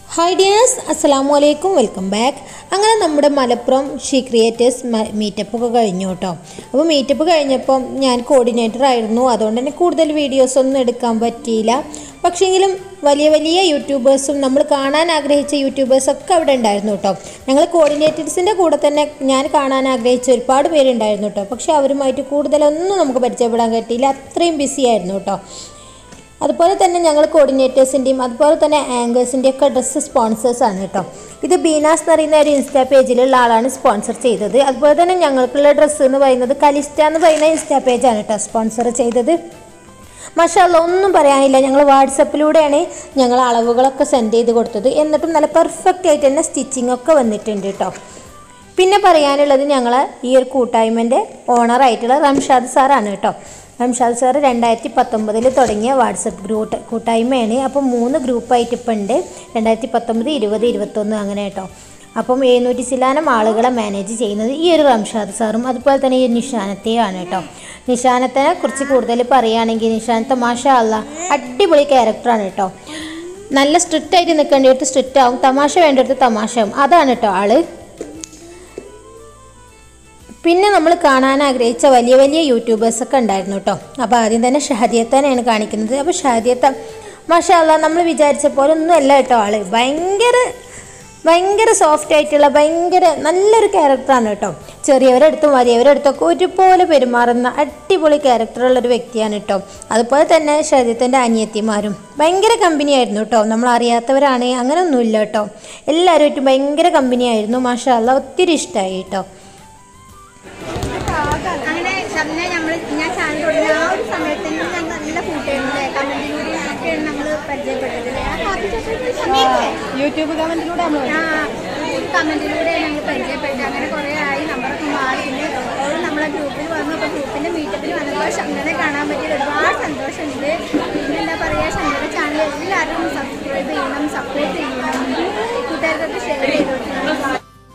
hi dears അസ്സലാമു അലൈക്കും welcome back അങ്ങനെ നമ്മുടെ മലപ്പുറം ഷീ ക്രിയേറ്റേഴ്സ് മീറ്റപ്പ് ഒക്കെ കഴിഞ്ഞു കേട്ടോ അപ്പോൾ മീറ്റപ്പ് കഴിഞ്ഞപ്പം ഞാൻ കോർഡിനേറ്റർ ആയിരുന്നു അതുകൊണ്ട് തന്നെ കൂടുതൽ വീഡിയോസ് ഒന്നും എടുക്കാൻ പറ്റിയില്ല പക്ഷേങ്കിലും വലിയ വലിയ യൂട്യൂബേഴ്സും നമ്മൾ കാണാൻ ആഗ്രഹിച്ച യൂട്യൂബേഴ്സൊക്കെ അവിടെ ഉണ്ടായിരുന്നു കേട്ടോ ഞങ്ങൾ കോർഡിനേറ്റേഴ്സിൻ്റെ കൂടെ തന്നെ ഞാൻ കാണാൻ ആഗ്രഹിച്ച ഒരുപാട് പേരുണ്ടായിരുന്നു കേട്ടോ പക്ഷേ അവരുമായിട്ട് കൂടുതലൊന്നും നമുക്ക് പരിചയപ്പെടാൻ പറ്റിയില്ല അത്രയും ബിസി ആയിരുന്നു കേട്ടോ അതുപോലെ തന്നെ ഞങ്ങൾ കോർഡിനേറ്റേഴ്സിൻ്റെയും അതുപോലെ തന്നെ ആങ്കേഴ്സിൻ്റെയും ഒക്കെ ഡ്രസ്സ് സ്പോൺസേഴ്സ് ആണ് കേട്ടോ ഇത് ബീനാസ് എന്ന് പറയുന്ന ഒരു ഇൻസ്റ്റാ പേജിലുള്ള ആളാണ് സ്പോൺസർ ചെയ്തത് അതുപോലെ തന്നെ ഞങ്ങൾക്കുള്ള ഡ്രസ്സ് എന്ന് പറയുന്നത് കലിസ്റ്റ എന്ന് പറയുന്ന ഇൻസ്റ്റാ പേജാണ് കേട്ടോ സ്പോൺസർ ചെയ്തത് മഷാല്ല ഒന്നും പറയാനില്ല ഞങ്ങൾ വാട്സപ്പിലൂടെയാണ് ഞങ്ങൾ അളവുകളൊക്കെ സെൻഡ് ചെയ്ത് കൊടുത്തത് എന്നിട്ടും നല്ല പെർഫെക്റ്റ് ആയിട്ട് തന്നെ സ്റ്റിച്ചിങ് ഒക്കെ വന്നിട്ടുണ്ട് കേട്ടോ പിന്നെ പറയാനുള്ളത് ഞങ്ങൾ ഈ ഒരു കൂട്ടായ്മൻ്റെ ഓണറായിട്ടുള്ള റംഷാദ് സാറാണ് കേട്ടോ റംഷാദ് സാർ രണ്ടായിരത്തി പത്തൊമ്പതിൽ തുടങ്ങിയ വാട്സപ്പ് ഗ്രൂപ്പ് കൂട്ടായ്മയാണ് അപ്പം മൂന്ന് ഗ്രൂപ്പായിട്ട് ഇപ്പം ഉണ്ട് രണ്ടായിരത്തി പത്തൊമ്പത് ഇരുപത് ഇരുപത്തൊന്ന് അങ്ങനെ കേട്ടോ അപ്പം എഴുന്നൂറ്റി ചില്ലാനം ആളുകളെ മാനേജ് ചെയ്യുന്നത് ഈ ഒരു റംഷാദ് സാറും അതുപോലെ തന്നെ ഈ നിഷാനത്തെയാണ് കേട്ടോ നിഷാനത്തിനെ കുറിച്ച് കൂടുതൽ പറയുകയാണെങ്കിൽ നിഷാനത്തെ മാഷ അല്ല അടിപൊളി ക്യാരക്ടറാണ് കേട്ടോ നല്ല സ്ട്രിക്റ്റ് ആയിട്ട് നിൽക്കേണ്ടിടത്ത് സ്ട്രിക്റ്റ് ആവും തമാശ വേണ്ടിടത്ത് തമാശ ആവും അതാണ് കേട്ടോ ആള് പിന്നെ നമ്മൾ കാണാൻ ആഗ്രഹിച്ച വലിയ വലിയ യൂട്യൂബേഴ്സൊക്കെ ഉണ്ടായിരുന്നു കേട്ടോ അപ്പോൾ ആദ്യം തന്നെ ഷഹദിയത്താനെയാണ് കാണിക്കുന്നത് അപ്പോൾ ഷഹദിയത്ത മാഷാല്ല നമ്മൾ വിചാരിച്ച പോലെ ഒന്നും അല്ല കേട്ടോ ആള് ഭയങ്കര ഭയങ്കര സോഫ്റ്റ് ആയിട്ടുള്ള ഭയങ്കര നല്ലൊരു ക്യാരക്ടറാണ് കേട്ടോ ചെറിയവരെടുത്തും വലിയവരെടുത്തൊക്കെ ഒരുപോലെ പെരുമാറുന്ന അടിപൊളി ക്യാരക്ടറുള്ള ഒരു വ്യക്തിയാണ് കേട്ടോ അതുപോലെ തന്നെ ഷഹദിയത്തിൻ്റെ അനിയത്തിമാരും ഭയങ്കര കമ്പനിയായിരുന്നു കേട്ടോ നമ്മൾ അറിയാത്തവരാണ് അങ്ങനെയൊന്നുമില്ല കേട്ടോ എല്ലാവരുമായിട്ടും ഭയങ്കര കമ്പനിയായിരുന്നു മാഷാല്ല ഒത്തിരി ഇഷ്ടമായി കേട്ടോ അങ്ങനെ ഷംന നമ്മൾ ഞാൻ ചാനൽ തുടങ്ങിയ ആ ഒരു സമയത്ത് തന്നെ ഞങ്ങൾ നല്ല കൂട്ടുകാരുടെ കമന്റിലൂടെ ഒക്കെയാണ് നമ്മൾ പരിചയപ്പെട്ടത് ആ കാപ്പി ചോക്ലേറ്റ് സമയത്ത് യൂട്യൂബ് കമന്റിലൂടെ നമ്മൾ ആ കമന്റിലൂടെ ഞങ്ങൾ പരിചയപ്പെട്ടു അങ്ങനെ കുറേ ആയി നമ്പറൊക്കെ മാറി പിന്നെ ഓൾ നമ്മളെ ഗ്രൂപ്പിൽ വന്നു അപ്പോൾ ഗ്രൂപ്പിന്റെ മീറ്റപ്പിൽ വന്നപ്പോൾ ഷംനനെ കാണാൻ പറ്റിയത് ഒരുപാട് സന്തോഷമുണ്ട് പിന്നെ എന്താ പറയുക ഷംനയുടെ ചാനൽ എല്ലാവരും സബ്സ്ക്രൈബ് ചെയ്യണം സപ്പോർട്ട് ചെയ്യണം കൂട്ടുകാർക്കൊക്കെ ഷെയർ ചെയ്ത് കൊടുക്കണം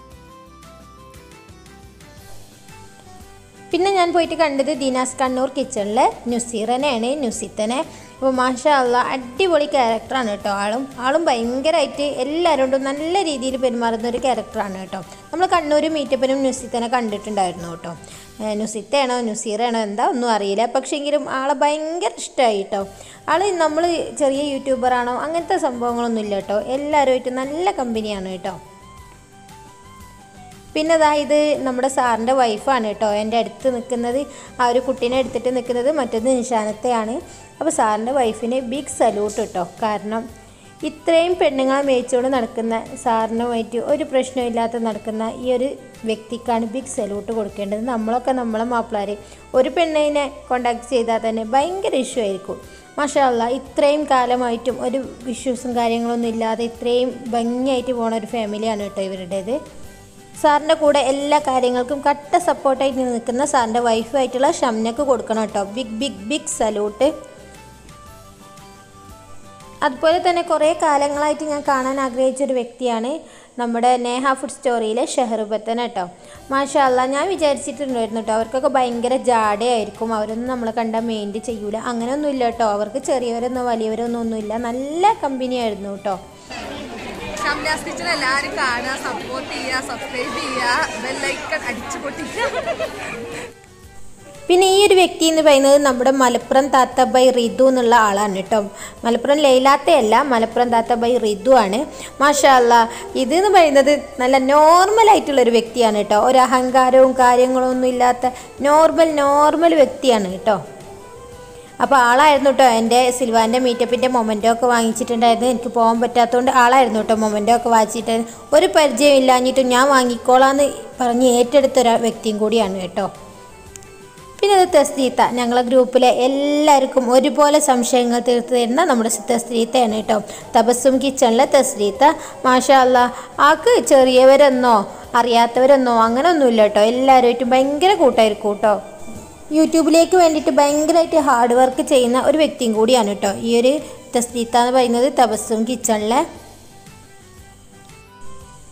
പിന്നെ ഞാൻ പോയിട്ട് കണ്ടത് ദിനാസ് കണ്ണൂർ കിച്ചണിലെ നുസീറനെയാണ് നുസിത്തനെ അപ്പോൾ മാഷാ അല്ല അടിപൊളി ക്യാരക്ടറാണ് കേട്ടോ ആളും ആളും ഭയങ്കരമായിട്ട് എല്ലാവരോടും നല്ല രീതിയിൽ പെരുമാറുന്ന ഒരു ക്യാരക്ടറാണ് കേട്ടോ നമ്മൾ കണ്ണൂർ മീറ്റപ്പിനും നുസിത്തനെ കണ്ടിട്ടുണ്ടായിരുന്നു കേട്ടോ ഏഹ് നുസിത്തയാണോ നുസീറാണോ എന്താ ഒന്നും അറിയില്ല പക്ഷേങ്കിലും ആളെ ഭയങ്കര ഇഷ്ടമായി കേട്ടോ ആൾ നമ്മൾ ചെറിയ യൂട്യൂബറാണോ അങ്ങനത്തെ സംഭവങ്ങളൊന്നും ഇല്ല കേട്ടോ എല്ലാവരുമായിട്ട് നല്ല കമ്പനിയാണ് കേട്ടോ പിന്നെ അതാ ഇത് നമ്മുടെ സാറിൻ്റെ വൈഫാണ് കേട്ടോ എൻ്റെ അടുത്ത് നിൽക്കുന്നത് ആ ഒരു കുട്ടീനെ എടുത്തിട്ട് നിൽക്കുന്നത് മറ്റൊന്ന് നിശാനത്തെയാണ് അപ്പോൾ സാറിൻ്റെ വൈഫിന് ബിഗ് സല്യൂട്ട് കേട്ടോ കാരണം ഇത്രയും പെണ്ണുങ്ങളെ മേയിച്ചുകൊണ്ട് നടക്കുന്ന സാറിനുമായിട്ട് ഒരു പ്രശ്നമില്ലാതെ നടക്കുന്ന ഈ ഒരു വ്യക്തിക്കാണ് ബിഗ് സല്യൂട്ട് കൊടുക്കേണ്ടത് നമ്മളൊക്കെ നമ്മളെ മാപ്പിളാർ ഒരു പെണ്ണിനെ കോണ്ടാക്ട് ചെയ്താൽ തന്നെ ഭയങ്കര ഇഷ്യൂ ആയിരിക്കും മാഷാല്ല ഇത്രയും കാലമായിട്ടും ഒരു ഇഷ്യൂസും കാര്യങ്ങളൊന്നും ഇല്ലാതെ ഇത്രയും ഭംഗിയായിട്ട് പോണ ഒരു ഫാമിലിയാണ് കേട്ടോ ഇവരുടേത് സാറിൻ്റെ കൂടെ എല്ലാ കാര്യങ്ങൾക്കും കട്ട സപ്പോർട്ടായിട്ട് നിൽക്കുന്ന സാറിൻ്റെ വൈഫായിട്ടുള്ള ഷംനക്ക് കൊടുക്കണം കേട്ടോ ബിഗ് ബിഗ് ബിഗ് സല്യൂട്ട് അതുപോലെ തന്നെ കുറേ കാലങ്ങളായിട്ട് ഞാൻ കാണാൻ ആഗ്രഹിച്ച ഒരു വ്യക്തിയാണ് നമ്മുടെ നേഹ ഫുഡ് സ്റ്റോറിയിലെ ഷെഹറുബത്തൻ കേട്ടോ മാഷാ അല്ല ഞാൻ വിചാരിച്ചിട്ടുണ്ടായിരുന്നു കേട്ടോ അവർക്കൊക്കെ ഭയങ്കര ജാടയായിരിക്കും അവരൊന്നും നമ്മളെ കണ്ടാൽ മെയിൻറ്റ് ചെയ്യൂല അങ്ങനെയൊന്നും ഇല്ല കേട്ടോ അവർക്ക് ചെറിയവരൊന്നും വലിയവരൊന്നും ഒന്നുമില്ല നല്ല കമ്പനിയായിരുന്നു കേട്ടോ ഷംനാസ് കിച്ചൺ എല്ലാവരും കാണുക സപ്പോർട്ട് ചെയ്യുക സബ്സ്ക്രൈബ് ചെയ്യുക ബെല്ലൈക്കൺ അടിച്ചു പൊട്ടിക്കുക പിന്നെ ഈ ഒരു വ്യക്തി എന്ന് പറയുന്നത് നമ്മുടെ മലപ്പുറം താത്തബൈ റിതു എന്നുള്ള ആളാണ് കേട്ടോ മലപ്പുറം ലൈലാത്തയല്ല മലപ്പുറം താത്തബൈ റിതു ആണ് മാഷാ അല്ലാ ഇത് എന്ന് പറയുന്നത് നല്ല നോർമൽ ആയിട്ടുള്ള ഒരു വ്യക്തിയാണ് കേട്ടോ ഒരു അഹങ്കാരവും കാര്യങ്ങളും ഒന്നും ഇല്ലാത്ത നോർമൽ നോർമൽ വ്യക്തിയാണ് കേട്ടോ അപ്പോൾ ആളായിരുന്നു കേട്ടോ എൻ്റെ സിൽവാൻ്റെ മീറ്റപ്പിൻ്റെ മൊമെൻറ്റോ ഒക്കെ വാങ്ങിച്ചിട്ടുണ്ടായിരുന്നു എനിക്ക് പോകാൻ പറ്റാത്തതുകൊണ്ട് ആളായിരുന്നു കേട്ടോ മൊമെൻറ്റോ ഒക്കെ വാങ്ങിച്ചിട്ട് ഒരു പരിചയം ഇല്ലാഞ്ഞിട്ടും ഞാൻ വാങ്ങിക്കോളാന്ന് പറഞ്ഞ് ഏറ്റെടുത്ത ഒരു വ്യക്തിയും കൂടിയാണ് കേട്ടോ പിന്നെ അത് തസ്രീത്ത ഞങ്ങളെ ഗ്രൂപ്പിലെ എല്ലാവർക്കും ഒരുപോലെ സംശയങ്ങൾ തീർത്ത് തരുന്ന നമ്മുടെ തസ്രീത്തയാണ് കേട്ടോ തപസ്സും കിച്ചണിലെ തസ്രീത്ത മാഷാ അല്ല ആൾക്ക് ചെറിയവരെന്നോ അറിയാത്തവരെന്നോ അങ്ങനെ ഒന്നുമില്ല കേട്ടോ എല്ലാവരുമായിട്ടും ഭയങ്കര കൂട്ടായിരിക്കും കേട്ടോ യൂട്യൂബിലേക്ക് വേണ്ടിയിട്ട് ഭയങ്കരമായിട്ട് ഹാർഡ് വർക്ക് ചെയ്യുന്ന ഒരു വ്യക്തിയും കൂടിയാണ് കേട്ടോ ഈ ഒരു തസ്രീത്ത എന്ന് പറയുന്നത് തപസ്സും കിച്ചണിലെ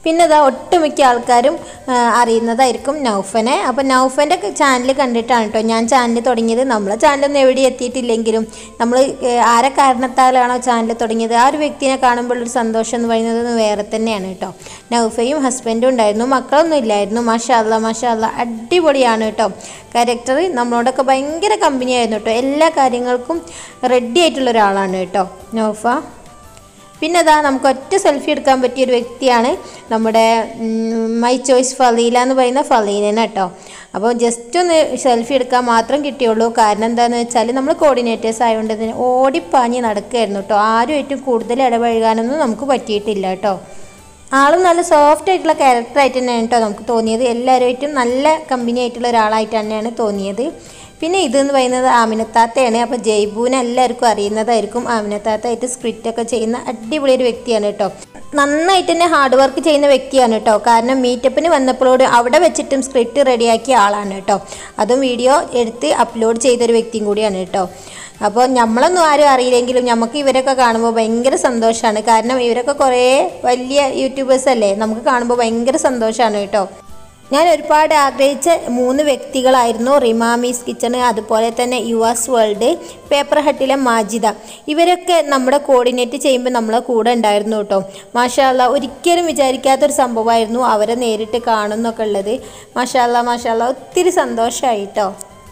പിന്നെ ഇതാ ഒട്ടുമിക്ക ആൾക്കാരും ആ, അറിയുന്നതായിരിക്കും നൗഫനെ അപ്പോൾ നൗഫൻ്റെ ചാനൽ കണ്ടിട്ടാണ് കേട്ടോ ഞാൻ ചാനൽ തുടങ്ങിയത് നമ്മളെ ചാനലൊന്നും എവിടെ എത്തിയിട്ടില്ലെങ്കിലും നമ്മൾ ആരെ കാരണത്താലാണോ ചാനൽ തുടങ്ങിയത് ആ ഒരു വ്യക്തിനെ കാണുമ്പോൾ ഒരു സന്തോഷം എന്ന് പറയുന്നത് വേറെ തന്നെയാണ് കേട്ടോ നൗഫയും ഹസ്ബൻഡും ഉണ്ടായിരുന്നു മക്കളൊന്നും ഇല്ലായിരുന്നു മാഷാല്ല മാഷാല്ല അടിപൊളിയാണ് കേട്ടോ ക്യാരക്ടർ നമ്മളോടൊക്കെ ഭയങ്കര കമ്പനിയായിരുന്നു കേട്ടോ എല്ലാ കാര്യങ്ങൾക്കും റെഡി ആയിട്ടുള്ള ഒരാളാണ് കേട്ടോ നൗഫ പിന്നെ അതാ നമുക്ക് ഒറ്റ സെൽഫി എടുക്കാൻ പറ്റിയ ഒരു വ്യക്തിയാണ് നമ്മുടെ മൈ ചോയ്സ് ഫലീല എന്ന് പറയുന്ന ഫലീന കേട്ടോ അപ്പോൾ ജസ്റ്റ് ഒന്ന് സെൽഫി എടുക്കാൻ മാത്രം കിട്ടിയുള്ളൂ കാരണം എന്താണെന്ന് വെച്ചാൽ നമ്മൾ കോർഡിനേറ്റേഴ്സ് ആയതുകൊണ്ട് തന്നെ ഓടിപ്പാഞ്ഞ് നടക്കുകയായിരുന്നു കേട്ടോ ആരുമായിട്ടും കൂടുതൽ ഇടപഴകാനൊന്നും നമുക്ക് പറ്റിയിട്ടില്ല കേട്ടോ ആളും നല്ല സോഫ്റ്റ് ആയിട്ടുള്ള ക്യാരക്ടർ ആയിട്ട് തന്നെയാണ് കേട്ടോ നമുക്ക് തോന്നിയത് എല്ലാവരുമായിട്ടും നല്ല കമ്പനി ആയിട്ടുള്ള ഒരാളായിട്ട് തന്നെയാണ് തോന്നിയത് പിന്നെ ഇതെന്ന് പറയുന്നത് ആമിനത്താത്തയാണ് അപ്പോൾ ജയ്ബുവിനെ എല്ലാവർക്കും അറിയുന്നതായിരിക്കും ആമിനത്താത്തായിട്ട് സ്ക്രിപ്റ്റ് ഒക്കെ ചെയ്യുന്ന അടിപൊളി ഒരു വ്യക്തിയാണ് കേട്ടോ നന്നായിട്ട് തന്നെ ഹാർഡ് വർക്ക് ചെയ്യുന്ന വ്യക്തിയാണ് കേട്ടോ കാരണം മീറ്റപ്പിന് വന്നപ്പോഴോട് അവിടെ വെച്ചിട്ടും സ്ക്രിപ്റ്റ് റെഡിയാക്കിയ ആളാണ് കേട്ടോ അതും വീഡിയോ എടുത്ത് അപ്ലോഡ് ചെയ്തൊരു വ്യക്തിയും കൂടിയാണ് കേട്ടോ അപ്പോൾ നമ്മളൊന്നും ആരും അറിയില്ലെങ്കിലും നമുക്ക് ഇവരൊക്കെ കാണുമ്പോൾ ഭയങ്കര സന്തോഷമാണ് കാരണം ഇവരൊക്കെ കുറേ വലിയ യൂട്യൂബേഴ്സ് അല്ലേ നമുക്ക് കാണുമ്പോൾ ഭയങ്കര സന്തോഷമാണ് കേട്ടോ ഞാൻ ഒരുപാട് ആഗ്രഹിച്ച മൂന്ന് വ്യക്തികളായിരുന്നു റിമാമീസ് കിച്ചൺ അതുപോലെ തന്നെ യുവാസ് വേൾഡ് പേപ്പർ ഹട്ടിലെ മാജിദ ഇവരൊക്കെ നമ്മുടെ കോർഡിനേറ്റ് ചെയ്യുമ്പോൾ നമ്മളെ കൂടെ ഉണ്ടായിരുന്നു കേട്ടോ മാഷാല്ല ഒരിക്കലും വിചാരിക്കാത്തൊരു സംഭവമായിരുന്നു അവരെ നേരിട്ട് കാണുന്നൊക്കെ ഉള്ളത് മാഷാല്ല മാഷാല്ല ഒത്തിരി സന്തോഷമായി കേട്ടോ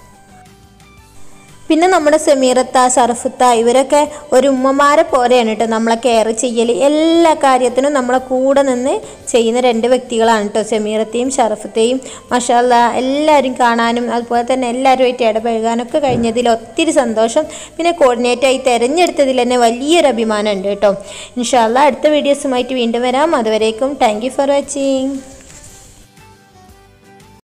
പിന്നെ നമ്മുടെ സെമീറത്ത ഷറഫുത്ത ഇവരൊക്കെ ഒരു ഉമ്മമാരെ പോലെയാണ് കേട്ടോ നമ്മളെ കെയർ ചെയ്യൽ എല്ലാ കാര്യത്തിനും നമ്മളെ കൂടെ നിന്ന് ചെയ്യുന്ന രണ്ട് വ്യക്തികളാണ് കേട്ടോ സെമീറത്തെയും ഷറഫത്തെയും മഷാല്ല എല്ലാവരും കാണാനും അതുപോലെ തന്നെ എല്ലാവരുമായിട്ട് ഇടപഴകാനൊക്കെ കഴിഞ്ഞതിൽ ഒത്തിരി സന്തോഷം പിന്നെ കോർഡിനേറ്റായി തിരഞ്ഞെടുത്തതിൽ തന്നെ വലിയൊരു അഭിമാനം ഉണ്ട് കേട്ടോ ഇൻഷാല്ല അടുത്ത വീഡിയോസുമായിട്ട് വീണ്ടും വരാം അതുവരേക്കും താങ്ക് യു ഫോർ വാച്ചിങ്